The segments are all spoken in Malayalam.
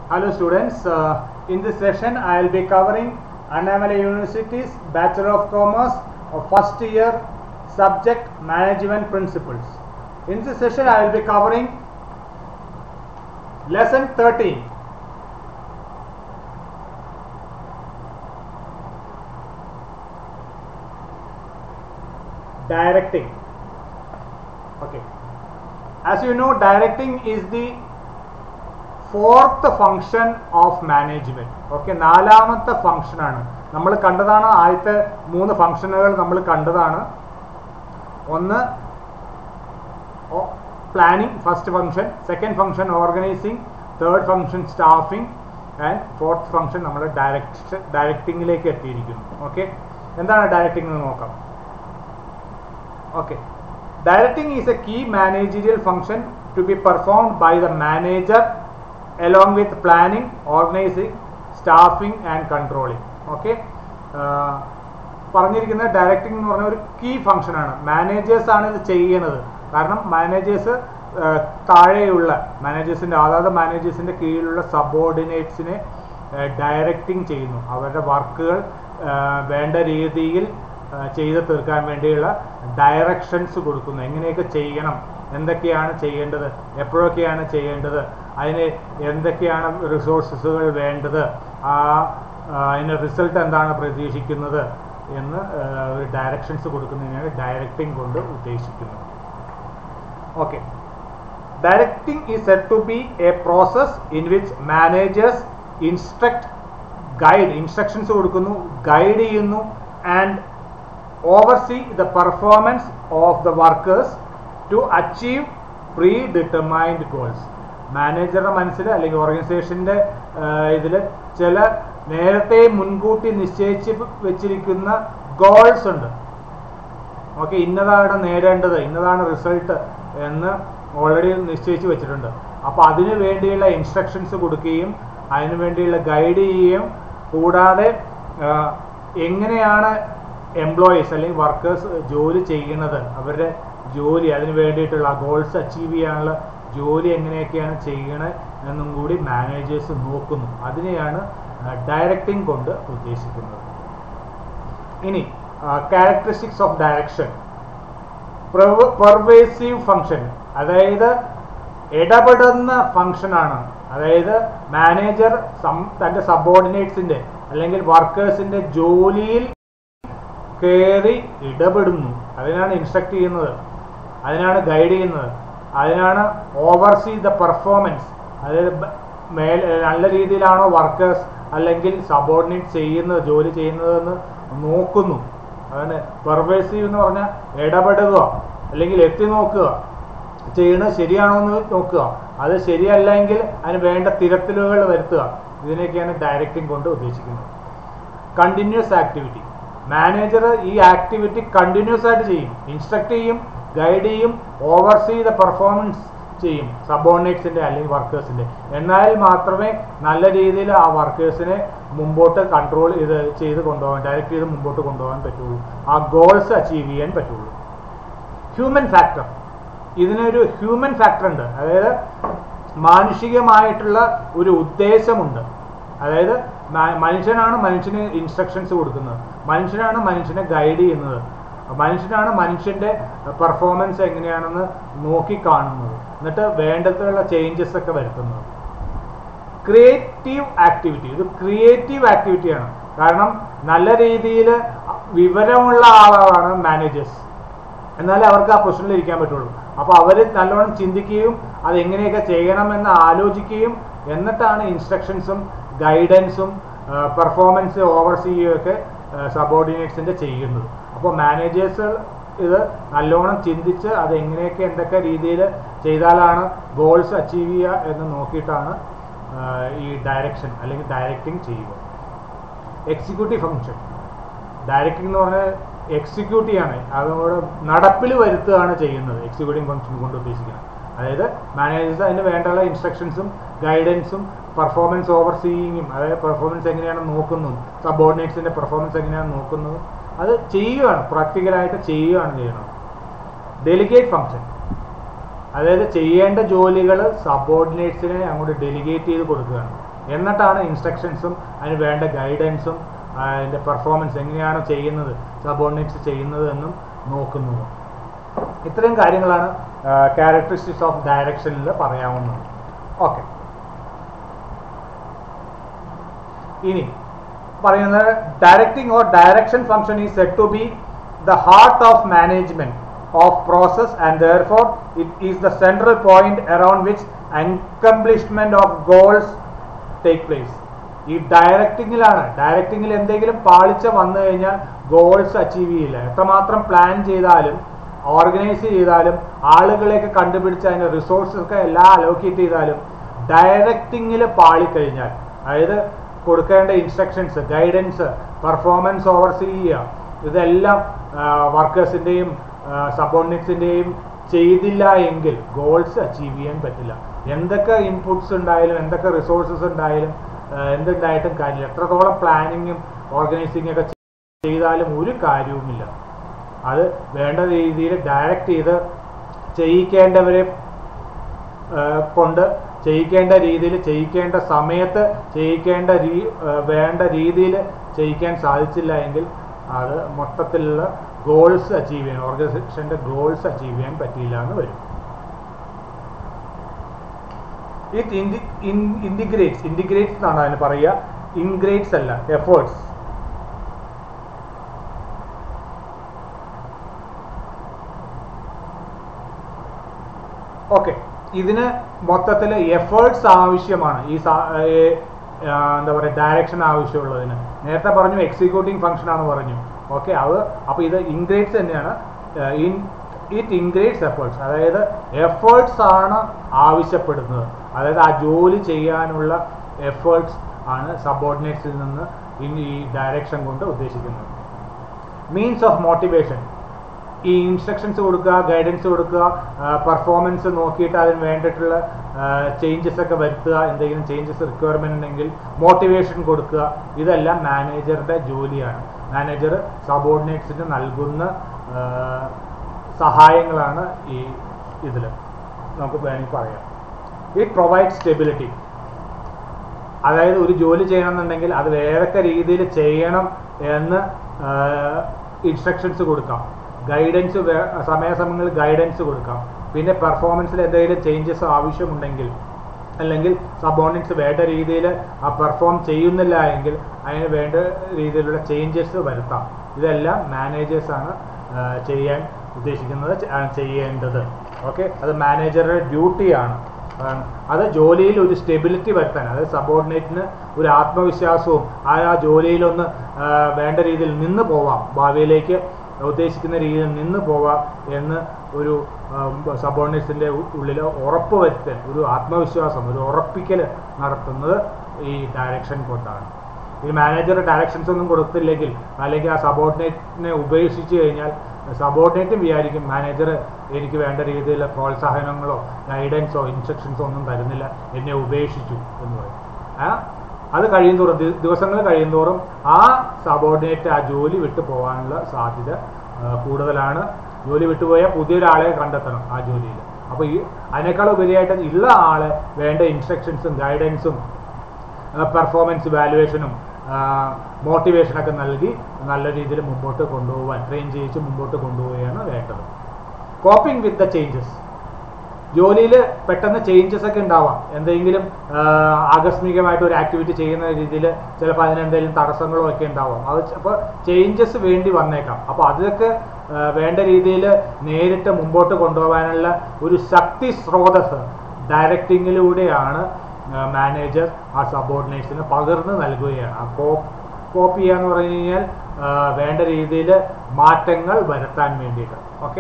Hello students, uh, in this session I will be covering Annamalai University's Bachelor of Commerce of first year subject management principles. In this session I will be covering lesson 13. Directing. Okay. As you know, directing is the fourth function of management okay നാലാമത്തെ ഫങ്ഷനാണ് നമ്മൾ കണ്ടതാണ് ആദ്യത്തെ മൂന്ന് ഫങ്ഷനുകൾ നമ്മൾ കണ്ടതാണ് ഒന്ന് planning first function second function organizing third function staffing and fourth function നമ്മൾ ഡയറക്ഷൻ ഡയറക്റ്റിംഗിലേക്ക് എത്തിയിരിക്കുന്നു ഓക്കെ എന്താണ് ഡയറക്റ്റിംഗ് എന്ന് നോക്കാം okay directing is a key managerial function to be performed by the manager along with planning, organizing, staffing and controlling. Okay പറഞ്ഞിരിക്കുന്ന ഡയറക്റ്റിംഗ് എന്ന് പറഞ്ഞ ഒരു കീ ഫംഗ്ഷനാണ് മാനേജേഴ്സ് ആണ് ഇത് ചെയ്യുന്നത് കാരണം മാനേജേഴ്സ് താഴെയുള്ള മാനേജേഴ്സിൻ്റെ അതായത് മാനേജേഴ്സിൻ്റെ കീഴിലുള്ള സബോർഡിനേറ്റ്സിനെ ഡയറക്റ്റിംഗ് ചെയ്യുന്നു അവരുടെ വർക്കുകൾ വേണ്ട രീതിയിൽ ചെയ്ത് തീർക്കാൻ വേണ്ടിയുള്ള ഡയറക്ഷൻസ് കൊടുക്കുന്നു എങ്ങനെയൊക്കെ ചെയ്യണം എന്തൊക്കെയാണ് ചെയ്യേണ്ടത് എപ്പോഴൊക്കെയാണ് ചെയ്യേണ്ടത് അതിന് എന്തൊക്കെയാണ് റിസോഴ്സസുകൾ വേണ്ടത് ആ അതിന് റിസൾട്ട് എന്താണ് പ്രതീക്ഷിക്കുന്നത് എന്ന് ഒരു ഡയറക്ഷൻസ് കൊടുക്കുന്നതിനാണ് ഡയറക്റ്റിംഗ് കൊണ്ട് ഉദ്ദേശിക്കുന്നത് okay directing is set to be a process in which managers instruct guide instructions കൊടുക്കുന്നു ഗൈഡ് ചെയ്യുന്നു and oversee the performance of the workers to achieve predetermined goals മാനേജറുടെ മനസ്സിൽ അല്ലെങ്കിൽ ഓർഗനൈസേഷൻ്റെ ഇതിൽ ചില നേരത്തെ മുൻകൂട്ടി നിശ്ചയിച്ച് വെച്ചിരിക്കുന്ന ഗോൾസ് ഉണ്ട് ഓക്കെ ഇന്നതാണ് നേടേണ്ടത് ഇന്നതാണ് റിസൾട്ട് എന്ന് ഓൾറെഡി നിശ്ചയിച്ച് വെച്ചിട്ടുണ്ട് അപ്പോൾ അതിനു വേണ്ടിയുള്ള ഇൻസ്ട്രക്ഷൻസ് കൊടുക്കുകയും അതിനു വേണ്ടിയുള്ള ഗൈഡ് ചെയ്യുകയും കൂടാതെ എങ്ങനെയാണ് എംപ്ലോയീസ് അല്ലെങ്കിൽ വർക്കേഴ്സ് ജോലി ചെയ്യുന്നത് അവരുടെ ജോലി അതിന് വേണ്ടിയിട്ടുള്ള ഗോൾസ് അച്ചീവ് ചെയ്യാനുള്ള ജോലി എങ്ങനെയൊക്കെയാണ് ചെയ്യണത് എന്നും കൂടി മാനേജേഴ്സ് നോക്കുന്നു അതിനെയാണ് ഡയറക്റ്റിംഗ് കൊണ്ട് ഉദ്ദേശിക്കുന്നത് ഇനി characteristics of direction pervasive function അതായത് ഇടപെടുന്ന ഫങ്ഷനാണ് അതായത് മാനേജർ തൻ്റെ സബോർഡിനേറ്റ്സിൻ്റെ അല്ലെങ്കിൽ വർക്കേഴ്സിൻ്റെ ജോലിയിൽ കയറി ഇടപെടുന്നു അതിനാണ് ഇൻസ്ട്രക്ട് ചെയ്യുന്നത് അതിനാണ് ഗൈഡ് ചെയ്യുന്നത് അതിനാണ് ഓവർസീ ദ പെർഫോമൻസ് അതായത് മേൽ നല്ല രീതിയിലാണോ വർക്കേഴ്സ് അല്ലെങ്കിൽ സബോർഡിനേറ്റ് ചെയ്യുന്നത് ജോലി ചെയ്യുന്നതെന്ന് നോക്കുന്നു അതാണ് പെർവേസീവ് എന്ന് പറഞ്ഞാൽ ഇടപെടുക അല്ലെങ്കിൽ എത്തി നോക്കുക ചെയ്യുന്നത് ശരിയാണോ എന്ന് നോക്കുക അത് ശരിയല്ലെങ്കിൽ അതിന് വേണ്ട തിരുത്തലുകൾ വരുത്തുക ഇതിനൊക്കെയാണ് ഡയറക്റ്റിംഗ് കൊണ്ട് ഉദ്ദേശിക്കുന്നത് കണ്ടിന്യൂസ് ആക്ടിവിറ്റി മാനേജർ ഈ ആക്ടിവിറ്റി കണ്ടിന്യൂസ് ആയിട്ട് ചെയ്യും ഇൻസ്ട്രക്ട് ചെയ്യും ഗൈഡ് ചെയ്യും ഓവർസീ ദ പെർഫോമൻസ് ചെയ്യും സബോർഡിനേറ്റ്സിൻ്റെ അല്ലെങ്കിൽ വർക്കേഴ്സിൻ്റെ എന്നാൽ മാത്രമേ നല്ല രീതിയിൽ ആ വർക്കേഴ്സിനെ മുമ്പോട്ട് കൺട്രോൾ ഇത് ചെയ്ത് കൊണ്ടുപോകാൻ ഡയറക്റ്റ് ചെയ്ത് മുമ്പോട്ട് കൊണ്ടുപോകാൻ പറ്റുള്ളൂ ആ ഗോൾസ് അച്ചീവ് ചെയ്യാൻ പറ്റുള്ളൂ ഹ്യൂമൻ ഫാക്ടർ ഇതിനൊരു ഹ്യൂമൻ ഫാക്ടർ ഉണ്ട് അതായത് മാനുഷികമായിട്ടുള്ള ഒരു ഉദ്ദേശമുണ്ട് അതായത് മനുഷ്യനാണ് മനുഷ്യന് ഇൻസ്ട്രക്ഷൻസ് കൊടുക്കുന്നത് മനുഷ്യനാണ് മനുഷ്യനെ ഗൈഡ് ചെയ്യുന്നത് മനുഷ്യനാണ് മനുഷ്യന്റെ പെർഫോമൻസ് എങ്ങനെയാണെന്ന് നോക്കി കാണുന്നത് എന്നിട്ട് വേണ്ടതുള്ള ചേഞ്ചസ് ഒക്കെ വരുത്തുന്നത് ക്രിയേറ്റീവ് ആക്ടിവിറ്റി ഇത് ക്രിയേറ്റീവ് ആക്ടിവിറ്റിയാണ് കാരണം നല്ല രീതിയിൽ വിവരമുള്ള ആളാണ് മാനേജേഴ്സ് എന്നാലേ അവർക്ക് ആ പൊസിഷനിൽ ഇരിക്കാൻ പറ്റുള്ളൂ അപ്പോൾ അവർ നല്ലോണം ചിന്തിക്കുകയും അത് എങ്ങനെയൊക്കെ ചെയ്യണമെന്ന് ആലോചിക്കുകയും എന്നിട്ടാണ് ഇൻസ്ട്രക്ഷൻസും ഗൈഡൻസും പെർഫോമൻസ് ഓവർസീ ഒക്കെ സബോർഡിനേറ്റ്സിൻ്റെ ചെയ്യുന്നത് അപ്പോൾ മാനേജേഴ്സ് ഇത് നല്ലോണം ചിന്തിച്ച് അത് എങ്ങനെയൊക്കെ എന്തൊക്കെ രീതിയിൽ ചെയ്താലാണ് ഗോൾസ് അച്ചീവ് ചെയ്യുക എന്ന് നോക്കിയിട്ടാണ് ഈ ഡയറക്ഷൻ അല്ലെങ്കിൽ ഡയറക്റ്റിംഗ് ചെയ്യുക എക്സിക്യൂട്ടീവ് ഫങ്ഷൻ ഡയറക്റ്റിംഗ് എന്ന് പറഞ്ഞാൽ എക്സിക്യൂട്ട് ചെയ്യാണ് അതോട് നടപ്പിൽ വരുത്തുകയാണ് ചെയ്യുന്നത് എക്സിക്യൂട്ടീവ് ഫങ്ഷൻ കൊണ്ട് ഉദ്ദേശിക്കുന്നത് അതായത് മാനേജേഴ്സ് അതിന് വേണ്ടുള്ള ഇൻസ്ട്രക്ഷൻസും ഗൈഡൻസും പെർഫോമൻസ് ഓവർസീയിങ്ങും അതായത് പെർഫോമൻസ് എങ്ങനെയാണ് നോക്കുന്നതും സബോർഡിനേറ്റ്സിൻ്റെ പെർഫോമൻസ് എങ്ങനെയാണ് നോക്കുന്നതും അത് ചെയ്യുകയാണ് പ്രാക്ടിക്കലായിട്ട് ചെയ്യുകയാണ് ചെയ്യുന്നത് ഡെലിഗേറ്റ് ഫങ്ഷൻ അതായത് ചെയ്യേണ്ട ജോലികൾ സബോർഡിനേറ്റ്സിനെ അങ്ങോട്ട് ഡെലിഗേറ്റ് ചെയ്ത് കൊടുക്കുകയാണ് എന്നിട്ടാണ് ഇൻസ്ട്രക്ഷൻസും അതിന് വേണ്ട ഗൈഡൻസും അതിൻ്റെ പെർഫോമൻസ് എങ്ങനെയാണ് ചെയ്യുന്നത് സബോർഡിനേറ്റ്സ് ചെയ്യുന്നത് എന്നും നോക്കുന്നത് ഇത്രയും കാര്യങ്ങളാണ് ക്യാരക്ടറിസ്റ്റിക്സ് ഓഫ് ഡയറക്ഷനിൽ പറയാവുന്നത് ഓക്കെ ഇനി പറയുന്നത് directing or direction function is set to be the heart of management of process and therefore it is the central point around which accomplishment of goals take place ഈ ഡയറക്റ്റിങ്ങിലാണ് ഡയറക്റ്റിങ്ങിൽ എന്തെങ്കിലും പാളിച്ച വന്നു കഴിഞ്ഞാൽ ഗോൾസ് അച്ചീവ് ചെയ്യില്ല എത്രമാത്രം പ്ലാൻ ചെയ്താലും ഓർഗനൈസ് ചെയ്താലും ആളുകളെയൊക്കെ കണ്ടുപിടിച്ച് അതിൻ്റെ റിസോഴ്സസ് ഒക്കെ എല്ലാം അലോക്കേറ്റ് ചെയ്താലും ഡയറക്റ്റിങ്ങിൽ പാളിക്കഴിഞ്ഞാൽ അതായത് കൊടുക്കേണ്ട ഇൻസ്ട്രക്ഷൻസ് ഗൈഡൻസ് പെർഫോമൻസ് ഓവർസീ ചെയ്യുക ഇതെല്ലാം വർക്കേഴ്സിൻ്റെയും സബോർഡിനേറ്റ്സിൻ്റെയും ചെയ്തില്ല എങ്കിൽ ഗോൾസ് അച്ചീവ് ചെയ്യാൻ പറ്റില്ല എന്തൊക്കെ ഇൻപുട്സ് ഉണ്ടായാലും എന്തൊക്കെ റിസോഴ്സസ് ഉണ്ടായാലും എന്തുണ്ടായിട്ടും കാര്യമില്ല എത്രത്തോളം പ്ലാനിങ്ങും ഓർഗനൈസിങ് ഒക്കെ ചെയ്താലും ഒരു കാര്യവുമില്ല അത് വേണ്ട രീതിയിൽ ഡയറക്റ്റ് ചെയ്ത് ചെയ്യിക്കേണ്ടവരെ കൊണ്ട് ചെയ്യിക്കേണ്ട രീതിയിൽ ചെയ്യിക്കേണ്ട സമയത്ത് ചെയ്യിക്കേണ്ട രീ വേണ്ട രീതിയിൽ ചെയ്യിക്കാൻ സാധിച്ചില്ല എങ്കിൽ അത് മൊത്തത്തിലുള്ള ഗോൾസ് അച്ചീവ് ചെയ്യാൻ ഓർഗനൈസേഷൻ്റെ ഗോൾസ് അച്ചീവ് ചെയ്യാൻ പറ്റിയില്ല എന്ന് വരും ഇറ്റ് ഇൻഡി ഇൻറ്റിഗ്രേറ്റ്സ് ഇൻറ്റിഗ്രേറ്റ്സ് എന്നാണ് അതിന് പറയുക ഇൻഗ്രേറ്റ്സ് അല്ല എഫേർട്സ് ഓക്കെ ഇതിന് മൊത്തത്തിൽ എഫേർട്സ് ആവശ്യമാണ് ഈ എന്താ പറയുക ഡയറക്ഷൻ ആവശ്യമുള്ളതിന് നേരത്തെ പറഞ്ഞു എക്സിക്യൂട്ടിംഗ് ഫംഗ്ഷൻ ആണ് പറഞ്ഞു ഓക്കെ അത് അപ്പോൾ ഇത് ഇൻഗ്രേറ്റ്സ് തന്നെയാണ് ഇൻ ഇറ്റ് ഇൻഗ്രേറ്റ്സ് എഫേർട്സ് അതായത് എഫേർട്സ് ആണ് ആവശ്യപ്പെടുന്നത് അതായത് ആ ജോലി ചെയ്യാനുള്ള എഫേർട്സ് ആണ് സബോർഡിനേറ്റ്സിൽ നിന്ന് ഈ ഡയറക്ഷൻ കൊണ്ട് ഉദ്ദേശിക്കുന്നത് മീൻസ് ഓഫ് മോട്ടിവേഷൻ ഈ ഇൻസ്ട്രക്ഷൻസ് കൊടുക്കുക ഗൈഡൻസ് കൊടുക്കുക പെർഫോമൻസ് നോക്കിയിട്ട് അതിന് വേണ്ടിയിട്ടുള്ള ചേഞ്ചസ് ഒക്കെ വരുത്തുക എന്തെങ്കിലും ചേഞ്ചസ് റിക്വയർമെന്റ് ഉണ്ടെങ്കിൽ മോട്ടിവേഷൻ കൊടുക്കുക ഇതെല്ലാം മാനേജറുടെ ജോലിയാണ് മാനേജർ സബോർഡിനേറ്റ്സിന് നൽകുന്ന സഹായങ്ങളാണ് ഈ ഇതിൽ നമുക്ക് വേണമെങ്കിൽ പറയാം ഇറ്റ് പ്രൊവൈഡ് സ്റ്റെബിലിറ്റി അതായത് ഒരു ജോലി ചെയ്യണമെന്നുണ്ടെങ്കിൽ അത് ഏതൊക്കെ രീതിയിൽ ചെയ്യണം എന്ന് ഇൻസ്ട്രക്ഷൻസ് കൊടുക്കാം ഗൈഡൻസ് സമയാസമയങ്ങളിൽ ഗൈഡൻസ് കൊടുക്കാം പിന്നെ പെർഫോമൻസിൽ എന്തെങ്കിലും ചേഞ്ചസ് ആവശ്യമുണ്ടെങ്കിൽ അല്ലെങ്കിൽ സബോർഡിനേറ്റ്സ് വേണ്ട രീതിയിൽ ആ പെർഫോം ചെയ്യുന്നില്ല എങ്കിൽ അതിന് വേണ്ട രീതിയിലുള്ള ചേഞ്ചസ് വരുത്താം ഇതെല്ലാം മാനേജേഴ്സാണ് ചെയ്യാൻ ഉദ്ദേശിക്കുന്നത് ചെയ്യേണ്ടത് ഓക്കെ അത് മാനേജറുടെ ഡ്യൂട്ടിയാണ് അത് ജോലിയിൽ ഒരു സ്റ്റെബിലിറ്റി വരുത്താൻ അതായത് സബോർഡിനേറ്റിന് ഒരു ആത്മവിശ്വാസവും ആ ആ ജോലിയിലൊന്ന് വേണ്ട രീതിയിൽ നിന്ന് പോവാം ഭാവിയിലേക്ക് ഉദ്ദേശിക്കുന്ന രീതിയിൽ നിന്ന് പോവാം എന്ന് ഒരു സബോർഡിനേറ്റ്സിൻ്റെ ഉള്ളിൽ ഉറപ്പ് വരുത്താൻ ഒരു ആത്മവിശ്വാസം ഒരു ഉറപ്പിക്കൽ നടത്തുന്നത് ഈ ഡയറക്ഷൻ കൊണ്ടാണ് ഈ മാനേജർ ഡയറക്ഷൻസ് ഒന്നും കൊടുത്തില്ലെങ്കിൽ അല്ലെങ്കിൽ ആ സബോർഡിനേറ്റിനെ ഉപേക്ഷിച്ച് കഴിഞ്ഞാൽ സബോർഡിനേറ്റും വിചാരിക്കും മാനേജർ എനിക്ക് വേണ്ട രീതിയിലുള്ള പ്രോത്സാഹനങ്ങളോ ഗൈഡൻസോ ഇൻസ്ട്രക്ഷൻസോ ഒന്നും തരുന്നില്ല എന്നെ ഉപേക്ഷിച്ചു എന്ന് പറയും ആ അത് കഴിയുന്തോറും ദിവസങ്ങൾ കഴിയുന്തോറും ആ സബോർഡിനേറ്റ് ആ ജോലി വിട്ടു പോകാനുള്ള സാധ്യത കൂടുതലാണ് ജോലി വിട്ടുപോയാൽ പുതിയൊരാളെ കണ്ടെത്തണം ആ ജോലിയിൽ അപ്പോൾ ഈ അതിനേക്കാൾ ഉപരിയായിട്ട് ഉള്ള ആളെ വേണ്ട ഇൻസ്ട്രക്ഷൻസും ഗൈഡൻസും പെർഫോമൻസ് വാലുവേഷനും മോട്ടിവേഷനൊക്കെ നൽകി നല്ല രീതിയിൽ മുമ്പോട്ട് കൊണ്ടുപോകാൻ ട്രെയിൻ ചെയ്യിച്ച് മുമ്പോട്ട് കൊണ്ടുപോവുകയാണ് വേണ്ടത് കോപ്പിംഗ് വിത്ത് ദ ചേഞ്ചസ് ജോലിയിൽ പെട്ടെന്ന് ചേഞ്ചസ് ഒക്കെ ഉണ്ടാവാം എന്തെങ്കിലും ആകസ്മികമായിട്ട് ഒരു ആക്ടിവിറ്റി ചെയ്യുന്ന രീതിയിൽ ചിലപ്പോൾ അതിനെന്തെങ്കിലും തടസ്സങ്ങളോ ഒക്കെ ഉണ്ടാവാം അത് അപ്പോൾ ചേഞ്ചസ് വേണ്ടി വന്നേക്കാം അപ്പോൾ അതൊക്കെ വേണ്ട രീതിയിൽ നേരിട്ട് മുമ്പോട്ട് കൊണ്ടുപോകാനുള്ള ഒരു ശക്തി സ്രോതസ് ഡയറക്റ്റിങ്ങിലൂടെയാണ് മാനേജർ ആ സബോർഡിനേറ്റ്സിന് പകർന്ന് നൽകുകയാണ് ആ കോ കോപ്പി ചെയ്യാന്ന് പറഞ്ഞു കഴിഞ്ഞാൽ വേണ്ട രീതിയിൽ മാറ്റങ്ങൾ വരുത്താൻ വേണ്ടിയിട്ട് okay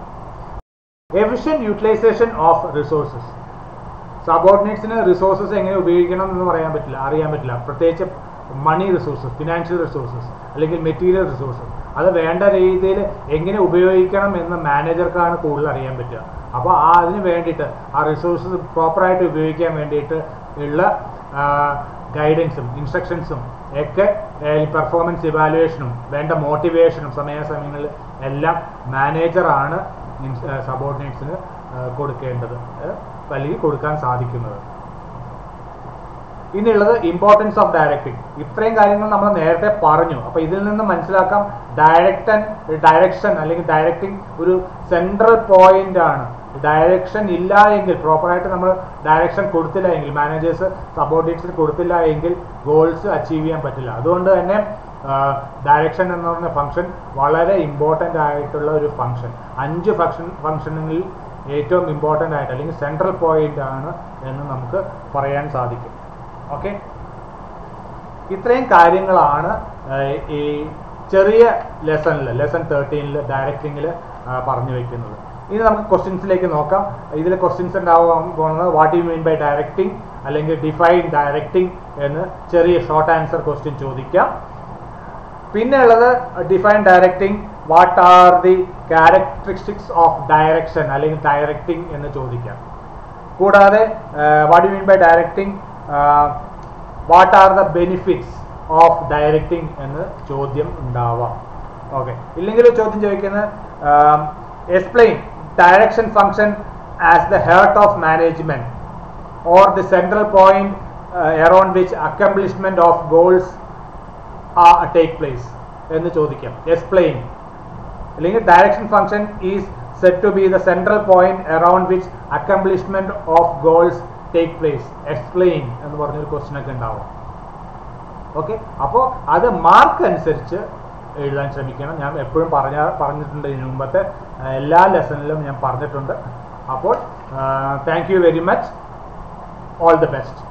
efficient utilization of resources സബോർഡിനേറ്റ്സിന് റിസോഴ്സസ് എങ്ങനെ ഉപയോഗിക്കണം എന്ന് പറയാൻ പറ്റില്ല അറിയാൻ പറ്റില്ല പ്രത്യേകിച്ച് മണി റിസോഴ്സസ് ഫിനാൻഷ്യൽ റിസോഴ്സസ് അല്ലെങ്കിൽ മെറ്റീരിയൽ റിസോഴ്സസ് അത് വേണ്ട രീതിയിൽ എങ്ങനെ ഉപയോഗിക്കണം എന്ന് മാനേജർക്കാണ് കൂടുതൽ അറിയാൻ പറ്റുക അപ്പോൾ ആ അതിന് വേണ്ടിയിട്ട് ആ റിസോഴ്സസ് പ്രോപ്പറായിട്ട് ഉപയോഗിക്കാൻ വേണ്ടിയിട്ട് ഉള്ള ഗൈഡൻസും ഇൻസ്ട്രക്ഷൻസും ഒക്കെ പെർഫോമൻസ് ഇവാലുവേഷനും വേണ്ട മോട്ടിവേഷനും സമയാസമയങ്ങളിൽ എല്ലാം മാനേജറാണ് സബോർഡിനേറ്റ്സിന് കൊടുക്കേണ്ടത് അല്ലെങ്കിൽ കൊടുക്കാൻ സാധിക്കുന്നത് ഇനിയുള്ളത് ഇമ്പോർട്ടൻസ് ഓഫ് ഡയറക്റ്റിംഗ് ഇത്രയും കാര്യങ്ങൾ നമ്മൾ നേരത്തെ പറഞ്ഞു അപ്പൊ ഇതിൽ നിന്ന് മനസ്സിലാക്കാം ഡയറക്ടൻ ഡയറക്ഷൻ അല്ലെങ്കിൽ ഡയറക്റ്റിംഗ് ഒരു സെൻട്രൽ പോയിന്റ് ആണ് ഡയറക്ഷൻ ഇല്ല എങ്കിൽ പ്രോപ്പറായിട്ട് നമ്മൾ ഡയറക്ഷൻ കൊടുത്തില്ല എങ്കിൽ മാനേജേഴ്സ് സബോർഡിനേറ്റ്സിന് കൊടുത്തില്ല എങ്കിൽ ഗോൾസ് അച്ചീവ് ചെയ്യാൻ പറ്റില്ല അതുകൊണ്ട് തന്നെ ഡയറക്ഷൻ എന്ന് പറഞ്ഞ ഫംഗ്ഷൻ വളരെ ഇമ്പോർട്ടൻ്റ് ആയിട്ടുള്ള ഒരു ഫംഗ്ഷൻ അഞ്ച് ഫംഗ്ഷൻ ഫംഗ്ഷനുകളിൽ ഏറ്റവും ഇമ്പോർട്ടൻ്റ് ആയിട്ട് അല്ലെങ്കിൽ സെൻട്രൽ പോയിന്റ് ആണ് എന്ന് നമുക്ക് പറയാൻ സാധിക്കും ഓക്കെ ഇത്രയും കാര്യങ്ങളാണ് ഏഹ്, ഈ ചെറിയ ലെസണിൽ ലെസൺ തേർട്ടീനിൽ ഡയറക്റ്റിങ്ങിൽ പറഞ്ഞു വെക്കുന്നത് ഇനി നമുക്ക് ക്വസ്റ്റ്യൻസിലേക്ക് നോക്കാം ഇതിൽ ക്വസ്റ്റ്യൻസ് ഉണ്ടാവാൻ പോകുന്നത് what you mean by directing അല്ലെങ്കിൽ ഡിഫൈൻ ഡയറക്റ്റിംഗ് എന്ന് ചെറിയ ഷോർട്ട് ആൻസർ ക്വസ്റ്റ്യൻ ചോദിക്കാം പിന്നെ ഉള്ളത് define directing what are the characteristics of direction അല്ലെങ്കിൽ ഡയറക്റ്റിംഗ് എന്ന് ചോദിക്കാം കൂടാതെ what you mean by directing what are the benefits of directing എന്ന് ചോദ്യം ഉണ്ടാവാം ഓക്കെ ഇല്ലെങ്കിൽ ചോദ്യം ചോദിക്കുന്നത് explain direction function as the heart of management or the central point around which accomplishment of goals take place എന്ന് ചോദിക്കാം എക്സ്പ്ലെയിൻ അല്ലെങ്കിൽ direction function is set to be the central point around which accomplishment of goals take place explain എന്ന് പറഞ്ഞൊരു ക്വസ്റ്റ്യൻ ഒക്കെ ഉണ്ടാവും ഓക്കെ അപ്പോൾ അത് മാർക്ക് അനുസരിച്ച് എഴുതാൻ ശ്രമിക്കണം ഞാൻ എപ്പോഴും പറഞ്ഞ പറഞ്ഞിട്ടുണ്ട് ഇതിനു മുമ്പത്തെ ആ, എല്ലാ ലെസണിലും ഞാൻ പറഞ്ഞിട്ടുണ്ട് അപ്പോൾ thank you very much all the best